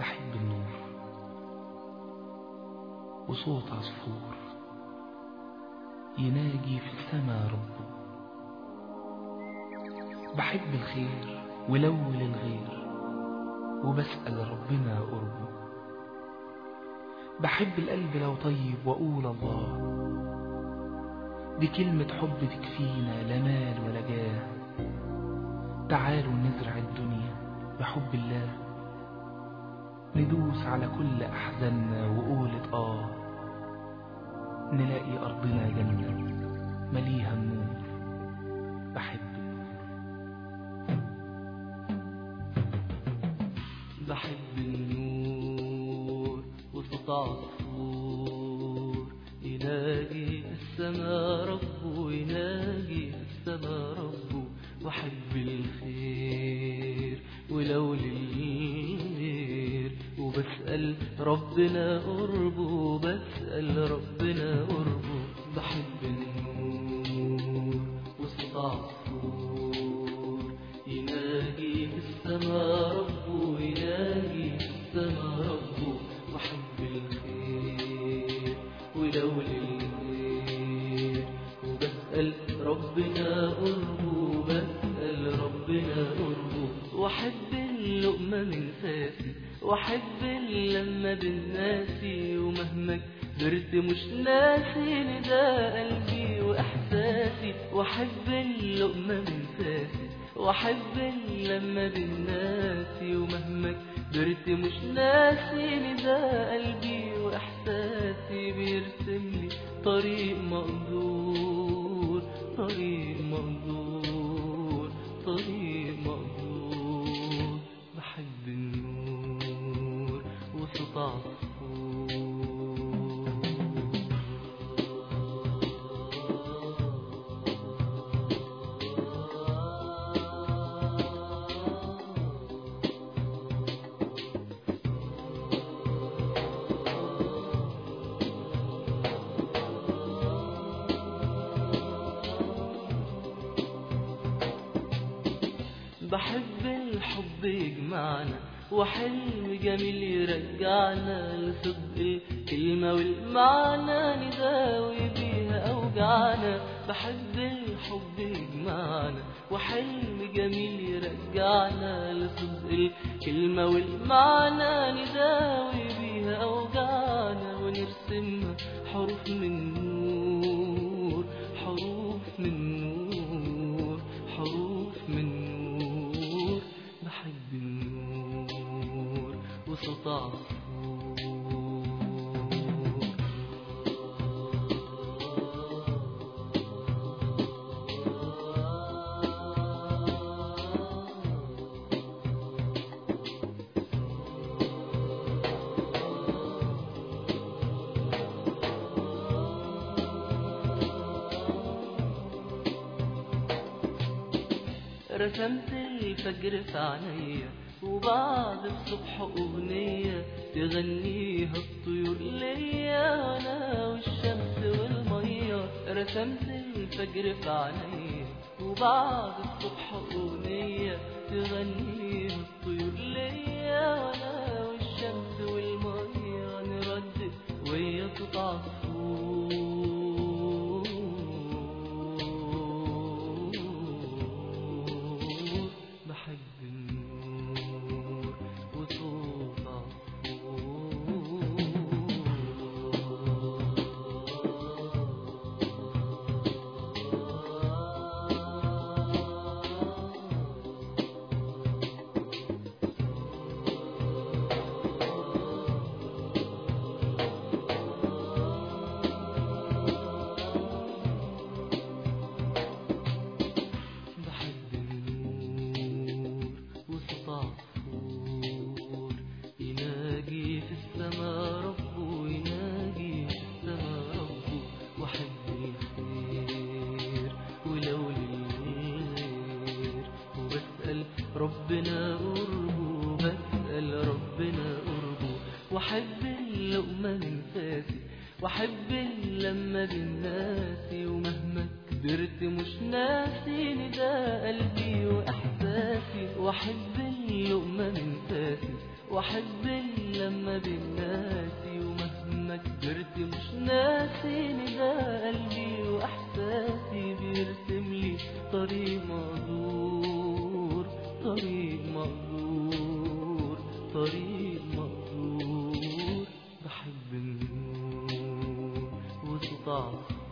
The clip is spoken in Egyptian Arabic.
بحب النور وصوت عصفور يناجي في السما ربه بحب الخير ولو للغير وبسأل ربنا قربه بحب القلب لو طيب وأقول الله دي كلمة حب تكفينا لا مال ولا جاه تعالوا نزرع الدنيا بحب الله ندوس على كل أحزاننا وقولة آه نلاقي أرضنا جنة مليها النور بحب بحب النور وصوت عصفور يناجي في السما ربه يناجي في السما ربه وحب الخير ولو للغير وبسأل ربنا قربه بسأل ربنا قربه بحب النور وصوت عصفور يناجي في السما ربه يناجي في السما ربه وحب الخير ولو للخير وبسأل ربنا قربه بسأل ربنا قربه وأحب اللقمة من فاسي وأحب اللمة بالناسي ومهما كبرت مش ناسي نداء قلبي وإحساسي وأحب اللقمة من فاسي وأحب اللمة بالناسي ومهما كبرت مش ناسي نداء قلبي وإحساسي بيرسم لي طريق مقدور طريق مقدور طريق مقدور بحب النور وصوت بحب الحب يجمعنا وحلم جميل يرجعنا لصدق الكلمة والمعنى نداوي بيها أوجعنا بحب الحب يجمعنا وحلم جميل يرجعنا لصدق الكلمة والمعنى نداوي بيها أوجعنا ونرسمها حروف من نور حروف من نور حروف من نور بحب النور وصوت عصفور رسمت الفجر في عينيا وبعد الصبح أغنية تغنيها الطيور ليا أنا والشمس والمية رسمت الفجر في عينيا وبعد الصبح أغنية تغنيها الطيور ليا أنا والشمس والمية نردد ويا صوت عصفور بحب النور وصوت عصفور بحب النور وصوت عصفور يناجي في السما ربه يناجي في السما ربه وحب الخير ولو للغير وبسأل ربنا قربه بسأل ربنا قربه وحب اللقمة من فاسي وحب اللمة بالناس ومهما كبرت مش ناسي نداء قلبي وإحساسي وأحب لقمة من فاسي واحب لما بالناسي ومهما كبرت مش ناسي نداء قلبي واحساسي بيرسم لي طريق مقدور طريق مقدور طريق مقدور بحب النور وصوت عصفور